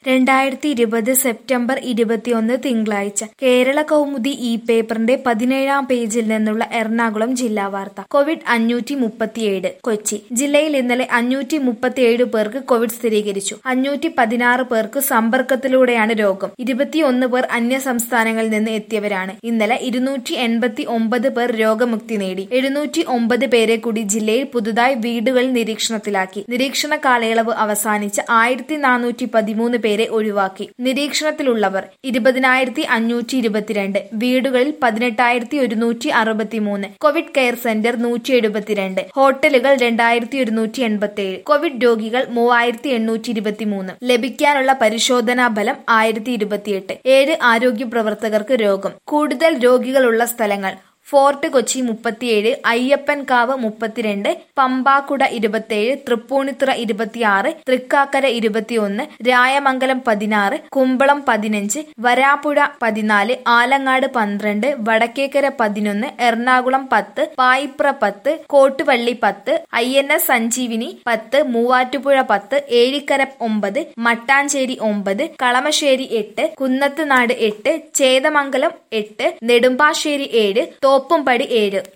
രണ്ടായിരത്തി ഇരുപത് സെപ്റ്റംബർ ഇരുപത്തിയൊന്ന് തിങ്കളാഴ്ച കേരള കൗമുദി ഈ പേപ്പറിന്റെ പതിനേഴാം പേജിൽ നിന്നുള്ള എറണാകുളം ജില്ലാ വാർത്ത കോവിഡ് അഞ്ഞൂറ്റി മുപ്പത്തിയേഴ് കൊച്ചി ജില്ലയിൽ ഇന്നലെ അഞ്ഞൂറ്റി മുപ്പത്തിയേഴ് പേർക്ക് കോവിഡ് സ്ഥിരീകരിച്ചു അഞ്ഞൂറ്റി പതിനാറ് പേർക്ക് സമ്പർക്കത്തിലൂടെയാണ് രോഗം ഇരുപത്തിയൊന്ന് പേർ അന്യ സംസ്ഥാനങ്ങളിൽ നിന്ന് എത്തിയവരാണ് ഇന്നലെ ഇരുന്നൂറ്റി എൺപത്തി ഒമ്പത് പേർ രോഗമുക്തി നേടി എഴുന്നൂറ്റി ഒമ്പത് പേരെ കൂടി ജില്ലയിൽ പുതുതായി വീടുകളിൽ നിരീക്ഷണത്തിലാക്കി നിരീക്ഷണ കാലയളവ് അവസാനിച്ച ആയിരത്തി നാനൂറ്റി പതിമൂന്ന് പേരെ ഒഴിവാക്കി നിരീക്ഷണത്തിലുള്ളവർ ഇരുപതിനായിരത്തി അഞ്ഞൂറ്റി ഇരുപത്തിരണ്ട് വീടുകളിൽ പതിനെട്ടായിരത്തി ഒരുന്നൂറ്റി അറുപത്തിമൂന്ന് കോവിഡ് കെയർ സെന്റർ നൂറ്റി എഴുപത്തിരണ്ട് ഹോട്ടലുകൾ രണ്ടായിരത്തി ഒരുന്നൂറ്റി എൺപത്തി ഏഴ് കോവിഡ് രോഗികൾ മൂവായിരത്തി എണ്ണൂറ്റി ഇരുപത്തിമൂന്ന് ലഭിക്കാനുള്ള പരിശോധനാ ഫലം ആയിരത്തി ഇരുപത്തിയെട്ട് ഏഴ് ആരോഗ്യ പ്രവർത്തകർക്ക് രോഗം കൂടുതൽ രോഗികളുള്ള സ്ഥലങ്ങൾ ഫോർട്ട് കൊച്ചി മുപ്പത്തിയേഴ് അയ്യപ്പൻകാവ് മുപ്പത്തിരണ്ട് പമ്പാക്കുട ഇരുപത്തിയേഴ് തൃപ്പൂണിത്തുറ ഇരുപത്തിയാറ് തൃക്കാക്കര ഇരുപത്തിയൊന്ന് രായമംഗലം പതിനാറ് കുമ്പളം പതിനഞ്ച് വരാപ്പുഴ പതിനാല് ആലങ്ങാട് പന്ത്രണ്ട് വടക്കേക്കര പതിനൊന്ന് എറണാകുളം പത്ത് പായിപ്ര പത്ത് കോട്ടുവള്ളി പത്ത് ഐ എൻ എസ് സഞ്ജീവിനി പത്ത് മൂവാറ്റുപുഴ പത്ത് ഏഴിക്കര ഒമ്പത് മട്ടാഞ്ചേരി ഒമ്പത് കളമശ്ശേരി എട്ട് കുന്നത്തുനാട് എട്ട് ചേതമംഗലം എട്ട് നെടുമ്പാശ്ശേരി ഏഴ് തോപ്പുംപടി ഏഴ്